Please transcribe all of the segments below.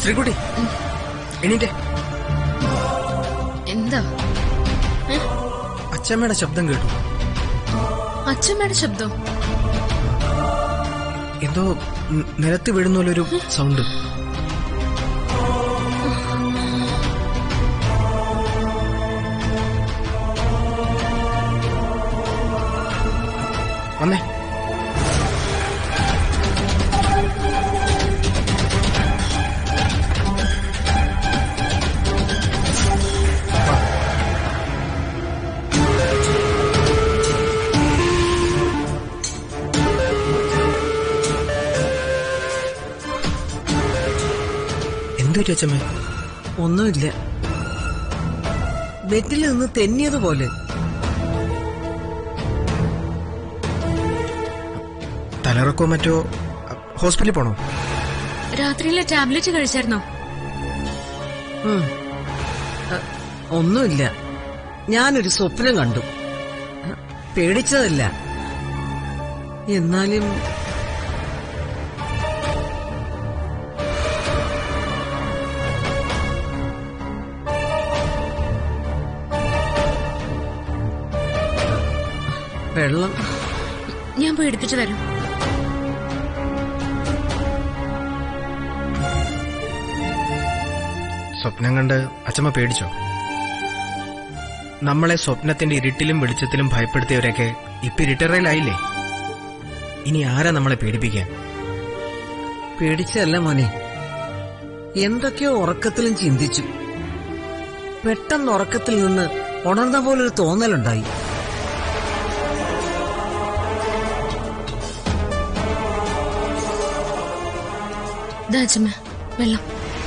ശ്രീകുട്ടി എണീറ്റേ എന്താ അച്ഛമ്മയുടെ ശബ്ദം കേട്ടു അച്ഛമ്മയുടെ ശബ്ദം എന്തോ ന- നിലത്ത് വീഴുന്ന പോലെ ഒരു സൗണ്ട് വന്നേ എന്തു പറ്റി അച്ഛമ്മേ ഒന്നുമില്ല ബെറ്റിൽ നിന്ന് തെന്നിയതുപോലെ തലറക്കോ മറ്റോ അ, ഹോസ്പിറ്റലിൽ പോണോ രാത്രിയിലെ ടാബ്ലറ്റ് കഴിച്ചായിരുന്നോ ഉം. അ, ഒന്നുമില്ല ഞാനൊരു സ്വപ്നം കണ്ടു അ, പേടിച്ചതല്ല എന്നാലും വെള്ളം ഞാൻ പോയി എടുത്തിട്ട് വരാം സ്വപ്നം കണ്ട് അച്ഛമ്മ പേടിച്ചോ നമ്മളെ സ്വപ്നത്തിന്റെ ഇരുട്ടിലും വെളിച്ചത്തിലും ഭയപ്പെടുത്തിയവരൊക്കെ ഇപ്പൊ ഇരുട്ടറയിലായില്ലേ ഇനി ആരാ നമ്മളെ പേടിപ്പിക്കാൻ പേടിച്ചതല്ല മോനെ എന്തൊക്കെയോ ഉറക്കത്തിലും ചിന്തിച്ചു പെട്ടെന്ന് ഉറക്കത്തിൽ നിന്ന് ഉണർന്ന പോലൊരു തോന്നലുണ്ടായി ദാ അച്ഛമ്മ വെള്ളം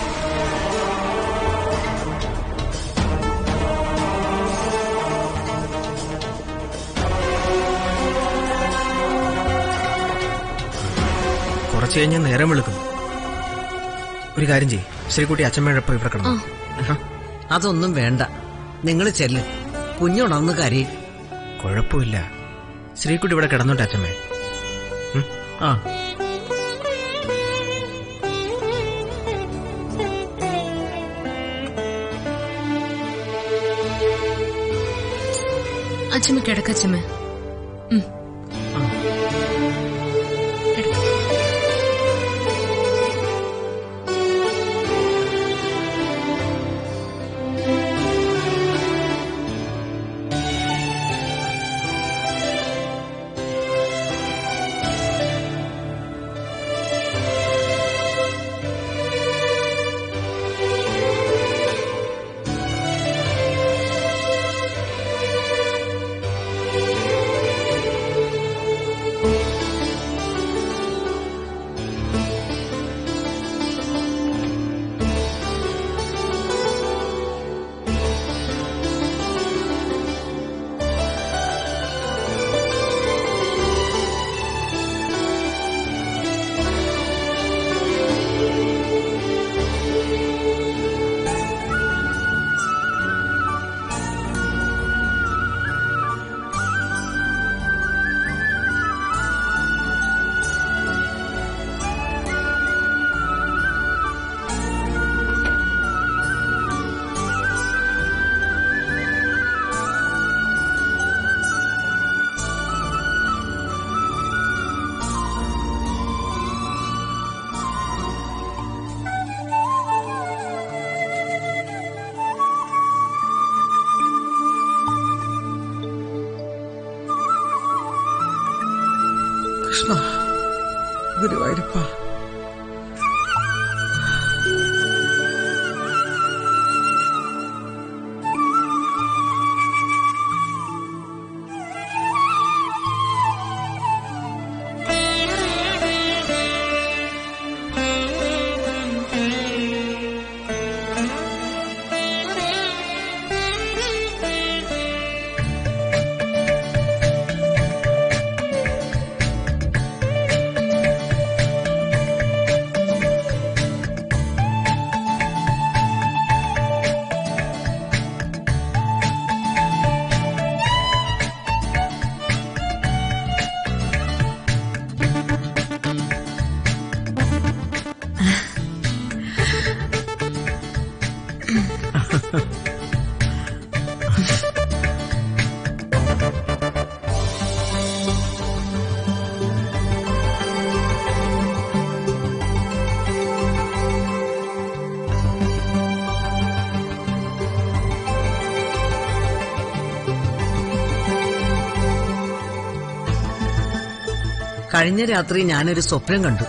കുറച്ചു കഴിഞ്ഞാൽ നേരം വെളുക്കും ഒരു കാര്യം ചെയ്യ് ശ്രീകുട്ടി അച്ഛമ്മയുടെ ഒപ്പം ഇവിടെ കിടന്നു ആ, അതൊന്നും വേണ്ട നിങ്ങൾ ചെല്ല് കുഞ്ഞുണർന്ന് കരയും കുഴപ്പമില്ല ശ്രീകുട്ടി ഇവിടെ കിടന്നോട്ടെ അച്ഛമ്മേ ഉം, ആ അച്ഛമ്മ കിടക്ക അച്ഛമ്മ ഉം. കിടക്ക്. കൃഷ്ണ ഗുരുവായൂരപ്പ ആ കഴിഞ്ഞ രാത്രി ഞാനൊരു സ്വപ്നം കണ്ടു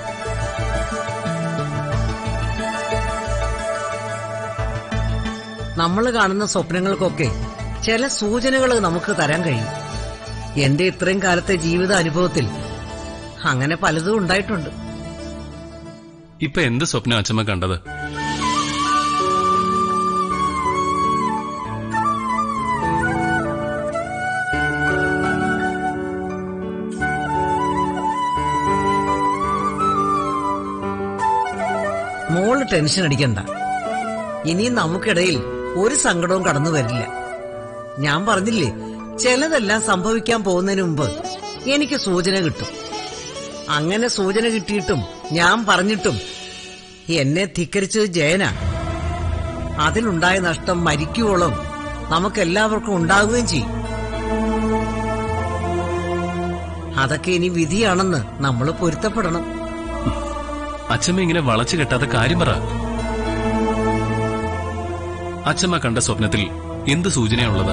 നമ്മൾ കാണുന്ന സ്വപ്നങ്ങൾക്കൊക്കെ ചില സൂചനകൾ നമുക്ക് തരാൻ കഴിയും എന്റെ ഇത്രയും കാലത്തെ ജീവിത അനുഭവത്തിൽ അങ്ങനെ പലതും ഉണ്ടായിട്ടുണ്ട് ഇപ്പൊ എന്ത് സ്വപ്നം അച്ഛമ്മ കണ്ടത് മോള് ടെൻഷൻ അടിക്കണ്ട ഇനി നമുക്കിടയിൽ ഒരു സങ്കടവും കടന്നു വരില്ല ഞാൻ പറഞ്ഞില്ലേ ചിലതെല്ലാം സംഭവിക്കാൻ പോകുന്നതിന് മുമ്പ് എനിക്ക് സൂചന കിട്ടും അങ്ങനെ സൂചന കിട്ടിയിട്ടും ഞാൻ പറഞ്ഞിട്ടും എന്നെ ധിക്കരിച്ചത് ജയന അതിലുണ്ടായ നഷ്ടം മരിക്കുവോളം നമുക്കെല്ലാവർക്കും ഉണ്ടാവുകയും ചെയ്യും അതൊക്കെ ഇനി വിധിയാണെന്ന് നമ്മൾ പൊരുത്തപ്പെടണം അച്ഛമ്മ ഇങ്ങനെ വളച്ചു കെട്ടാത്ത കാര്യം പറ അച്ഛമ്മ കണ്ട സ്വപ്നത്തിൽ എന്ത് സൂചനയുള്ളത്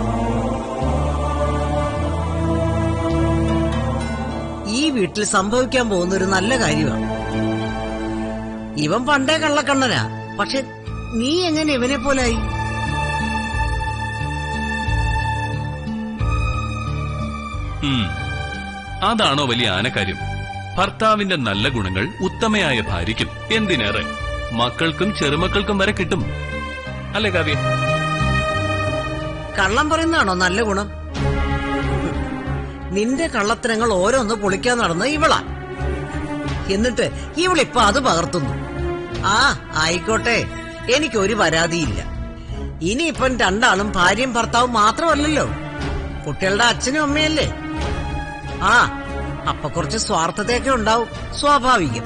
ഈ വീട്ടിൽ സംഭവിക്കാൻ പോകുന്ന ഒരു നല്ല കാര്യമാണ് ഇവൻ പണ്ടേ കള്ളക്കണ്ണനാ പക്ഷെ നീ എങ്ങനെ ഇവനെ പോലായി ഉം. അതാണോ വലിയ ആനക്കാര്യം ഭർത്താവിന്റെ നല്ല ഗുണങ്ങൾ ഉത്തമയായ ഭാര്യയ്ക്കും എന്തിനേറെ മക്കൾക്കും ചെറുമക്കൾക്കും വരെ കിട്ടും അല്ലേ കാവ്യ കള്ളം പറയുന്നതാണോ നല്ല ഗുണം നിന്റെ കള്ളത്തരങ്ങൾ ഓരോന്ന് പൊളിക്കാൻ നടന്ന ഇവളാ എന്നിട്ട് ഇവളിപ്പൊ അത് പകർത്തുന്നു ആ ആയിക്കോട്ടെ എനിക്കൊരു പരാതിയില്ല ഇനിയിപ്പം രണ്ടാളും ഭാര്യയും ഭർത്താവും മാത്രമല്ലല്ലോ കുട്ടികളുടെ അച്ഛനും അമ്മയല്ലേ ആ അപ്പൊ കുറച്ച് സ്വാർത്ഥതയൊക്കെ ഉണ്ടാവും സ്വാഭാവികം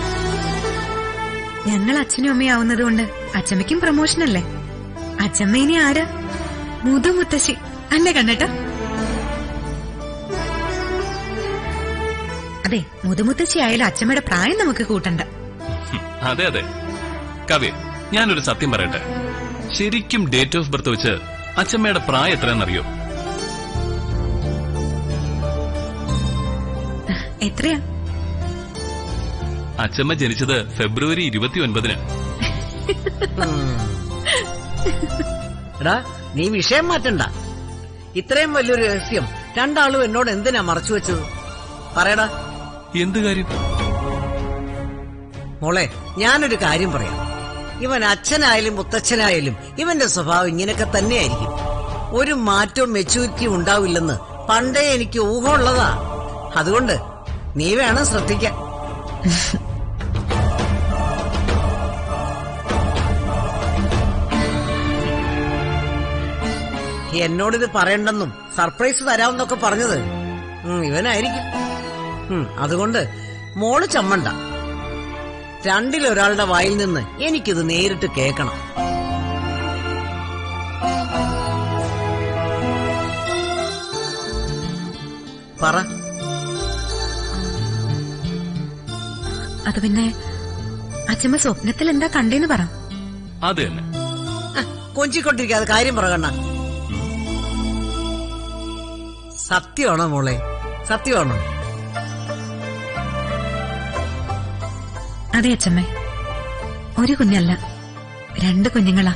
ഞങ്ങൾ അച്ഛനും അമ്മയാവുന്നത് കൊണ്ട് അച്ഛമ്മയ്ക്കും പ്രമോഷൻ അല്ലേ അച്ഛമ്മ ഇനി ആരാ മുതു മുത്തശ്ശി അല്ലേ കണ്ണേട്ടാ അതെ മുതുമുത്തശ്ശി ആയാലും അച്ഛമ്മയുടെ പ്രായം നമുക്ക് കൂട്ടണ്ട ഹും, അതെ അതെ കാവ്യ ഞാനൊരു സത്യം പറയട്ടെ ശരിക്കും ഡേറ്റ് ഓഫ് ബർത്ത് വെച്ച് അച്ഛമ്മയുടെ പ്രായം എത്രയെന്നറിയോ എത്രയാ അച്ഛമ്മ ജനിച്ചത് ഫെബ്രുവരി ഇരുപത്തിയൊൻപതിന് എടാ നീ വിഷയം മാറ്റണ്ട ഇത്രയും വലിയൊരു രഹസ്യം രണ്ടാളും എന്നോട് എന്തിനാ മറച്ചു വെച്ചത് പറയടാ എന്ത് കാര്യം മോളെ ഞാനൊരു കാര്യം പറയാം ഇവൻ അച്ഛനായാലും മുത്തച്ഛനായാലും ഇവന്റെ സ്വഭാവം ഇങ്ങനെയൊക്കെ തന്നെയായിരിക്കും ഒരു മാറ്റവും മെച്ചൂരിറ്റിയും ഉണ്ടാവില്ലെന്ന് പണ്ടേ എനിക്ക് ഊഹമുള്ളതാ അതുകൊണ്ട് നീ വേണം ശ്രദ്ധിക്കാൻ എന്നോടിത് പറയണ്ടെന്നും സർപ്രൈസ് തരാമെന്നൊക്കെ പറഞ്ഞത് ഉം, ഇവനായിരിക്കും ഉം, അതുകൊണ്ട് മോള് ചമ്മണ്ട രണ്ടിലൊരാളുടെ വായിൽ നിന്ന് എനിക്കിത് നേരിട്ട് കേൾക്കണം പറ അത് പിന്നെ അച്ഛമ്മ സ്വപ്നത്തിൽ എന്താ കണ്ടേന്ന് പറ അത് തന്നെ ആ, കൊഞ്ചിക്കൊണ്ടിരിക്കാതെ കാര്യം പറ കണ്ണ സത്യമാണോ മോളെ സത്യമാണോ അതെ അച്ഛമ്മേ ഒരു കുഞ്ഞല്ല രണ്ട് കുഞ്ഞുങ്ങളാ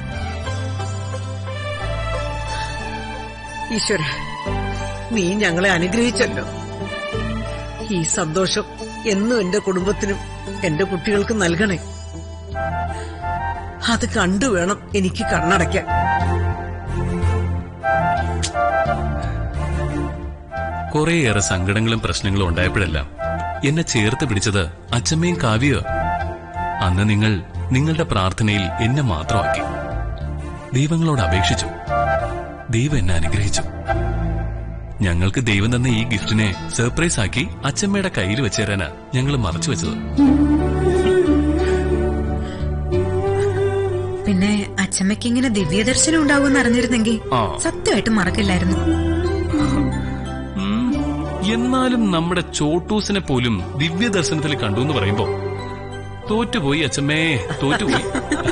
ഈശ്വര നീ ഞങ്ങളെ അനുഗ്രഹിച്ചല്ലോ ഈ സന്തോഷം എന്നും എന്റെ കുടുംബത്തിനും എന്റെ കുട്ടികൾക്കും നൽകണേ അത് കണ്ടു വേണം എനിക്ക് കണ്ണടയ്ക്കാൻ കുറേയേറെ സങ്കടങ്ങളും പ്രശ്നങ്ങളും ഉണ്ടായപ്പോഴെല്ലാം എന്നെ ചേർത്ത് പിടിച്ചത് അച്ഛമ്മയും കാവ്യോ അന്ന് നിങ്ങൾ നിങ്ങളുടെ പ്രാർത്ഥനയിൽ എന്നെ മാത്രമാക്കി ദൈവങ്ങളോട് അപേക്ഷിച്ചു ദൈവം എന്നെ അനുഗ്രഹിച്ചു ഞങ്ങൾക്ക് ദൈവം തന്ന ഈ ഗിഫ്റ്റിനെ സർപ്രൈസ് ആക്കി അച്ഛമ്മയുടെ കയ്യിൽ വെച്ചേരാനാ ഞങ്ങൾ മറച്ചു വെച്ചത് പിന്നെ അച്ഛമ്മയ്ക്ക് ഇങ്ങനെ ദിവ്യദർശനം ഉണ്ടാവുമെന്ന് അറിഞ്ഞിരുന്നെങ്കിൽ ആ. സത്യമായിട്ടും മറക്കില്ലായിരുന്നു ഉം, എന്നാലും നമ്മുടെ ചോട്ടൂസിനെ പോലും ദിവ്യദർശനത്തിൽ കണ്ടു എന്ന് പറയുമ്പോ തോറ്റുപോയി അച്ഛമ്മേ തോറ്റുപോയി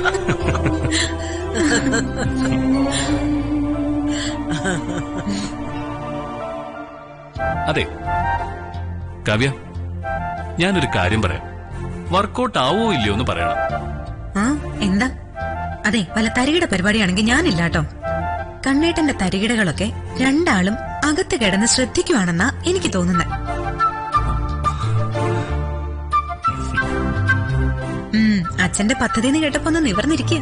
അതെ കാവ്യ ഞാനൊരു കാര്യം പറയാം വർക്കൗട്ട് ആവോ ഇല്ലയോ എന്ന് പറയണം ആ എന്താ അതെ വല്ല തരികിട പരിപാടിയാണെങ്കിൽ ഞാനില്ല കേട്ടോ കണ്ണേട്ടന്റെ തരികിടകളൊക്കെ രണ്ടാളും അകത്ത് കിടന്ന് ശ്രദ്ധിക്കുവാണെന്നാ എനിക്ക് തോന്നുന്നത് ഉം, അച്ഛന്റെ പദ്ധതി എന്ന് കേട്ടപ്പോ ഒന്ന് നിവർന്നിരിക്കുക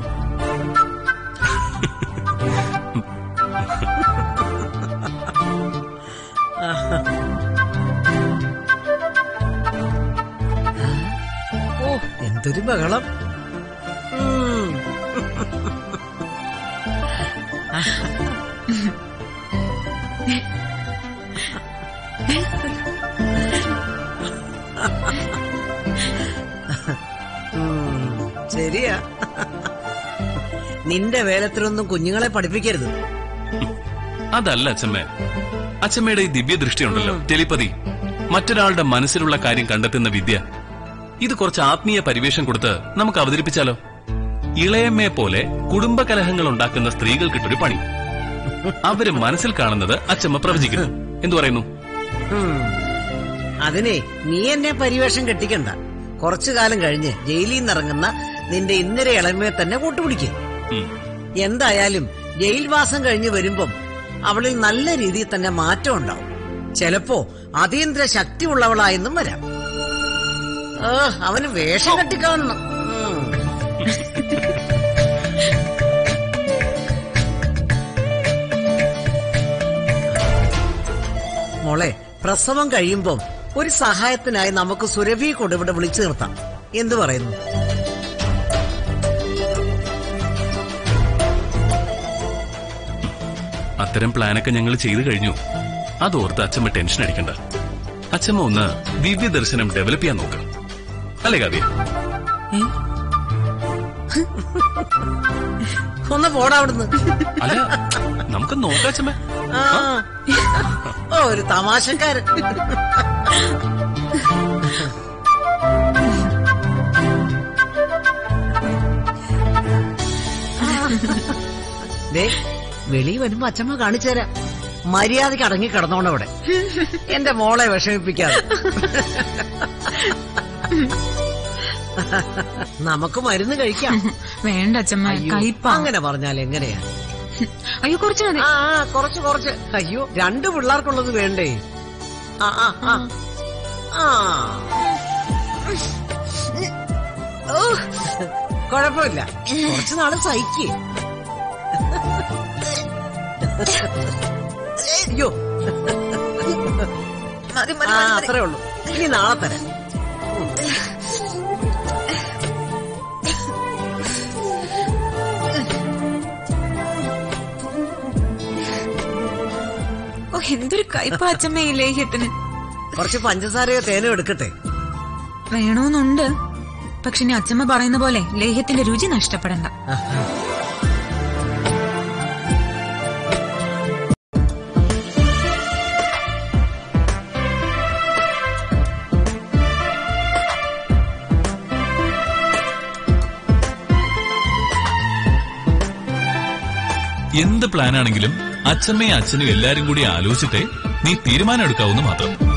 ഓ എന്തൊരു ബഹളം ഉം. ഉം, ശരിയാ നിന്റെ വേലത്തിലൊന്നും കുഞ്ഞുങ്ങളെ പഠിപ്പിക്കരുത് അതല്ല അച്ഛമ്മേ അച്ഛമ്മയുടെ ഈ ദിവ്യ ദൃഷ്ടിയുണ്ടല്ലോ ടെലിപ്പതി മറ്റൊരാളുടെ മനസ്സിലുള്ള കാര്യം കണ്ടെത്തുന്ന വിദ്യ ഇത് കുറച്ച് ആത്മീയ പരിവേഷം കൊടുത്ത് നമുക്ക് അവതരിപ്പിച്ചാലോ ഇളയമ്മയെ പോലെ കുടുംബ കലഹങ്ങൾ ഉണ്ടാക്കുന്ന സ്ത്രീകൾക്കിട്ടൊരു പണി അവര് മനസ്സിൽ കാണുന്നത് അച്ഛമ്മ പ്രവചിക്കുന്നു എന്തു പറയുന്നു ഉം. അതിനെ നീ എന്നെ പരിവേഷം കെട്ടിക്കണ്ട കുറച്ചു കാലം കഴിഞ്ഞ് ജയിലിൽ നിന്നിറങ്ങുന്ന നിന്റെ ഇന്നര ഇളമയെ തന്നെ കൂട്ടുപിടിക്കും ഉം. എന്തായാലും ജയിൽവാസം കഴിഞ്ഞ് വരുമ്പം അവളിൽ നല്ല രീതിയിൽ തന്നെ മാറ്റം ഉണ്ടാവും ചിലപ്പോ അതീന്ദ്ര ശക്തിയുള്ളവളായെന്നും വരാം ഏ, അവന് വേഷം കെട്ടിക്കാണണം ഉം. മോളെ പ്രസവം കഴിയുമ്പം ഒരു സഹായത്തിനായി നമുക്ക് സുരഭി കൊടുവിടെ വിളിച്ചു നിർത്താം എന്തു പറയുന്നു അത്തരം പ്ലാനൊക്കെ ഞങ്ങൾ ചെയ്തു കഴിഞ്ഞു അതോർത്ത് അച്ഛമ്മ ടെൻഷൻ അടിക്കണ്ട അച്ഛമ്മ ഒന്ന് ദിവ്യ ദർശനം ഡെവലപ്പ് ചെയ്യാൻ നോക്കാം അല്ലേ കാവ്യ ഒന്ന് പോടാ അവിടുന്ന് അല്ല നമുക്ക് നോക്കാം അച്ഛമ്മ ആ. ഓ ഒരു തമാശക്കാരൻ ദേ വെളി വരുമ്പോ അച്ഛമ്മ കാണിച്ചു തരാം മര്യാദക്ക് അടങ്ങി കിടന്നോണവിടെ എന്റെ മോളെ വിഷമിപ്പിക്കാതെ നമുക്ക് മരുന്ന് കഴിക്കാം വേണ്ട അച്ഛമ്മ അയ്യോ, കയ്പാ അങ്ങനെ പറഞ്ഞാൽ എങ്ങനെയാ അയ്യോ കുറച്ച് മതി ആ ആ, കുറച്ച് കുറച്ച് അയ്യോ രണ്ട് പിള്ളേർക്കുള്ളത് വേണ്ടേ ആ ആ ആ ആ ഓ, കുഴപ്പമില്ല കുറച്ച് നാള് സഹിക്ക് അയ്യോ മതി മതി ആ മതി, മതി. അത്രേ ഉള്ളൂ ഇനി നാളെ തരാം ഓ എന്തൊരു കയ്പാ അച്ഛമ്മ ഈ ലേഹ്യത്തിന് കുറച്ച് പഞ്ചസാരയോ തേനോ എടുക്കട്ടെ വേണോന്നുണ്ട് പക്ഷെ ഇനി അച്ഛമ്മ പറയുന്ന പോലെ ലേഹ്യത്തിന്റെ രുചി നഷ്ടപ്പെടണ്ട എന്ത് പ്ലാനാണെങ്കിലും അച്ഛമ്മയും അച്ഛനും എല്ലാരും കൂടി ആലോചിച്ചിട്ടേ നീ തീരുമാനം എടുക്കാവൂന്ന് മാത്രം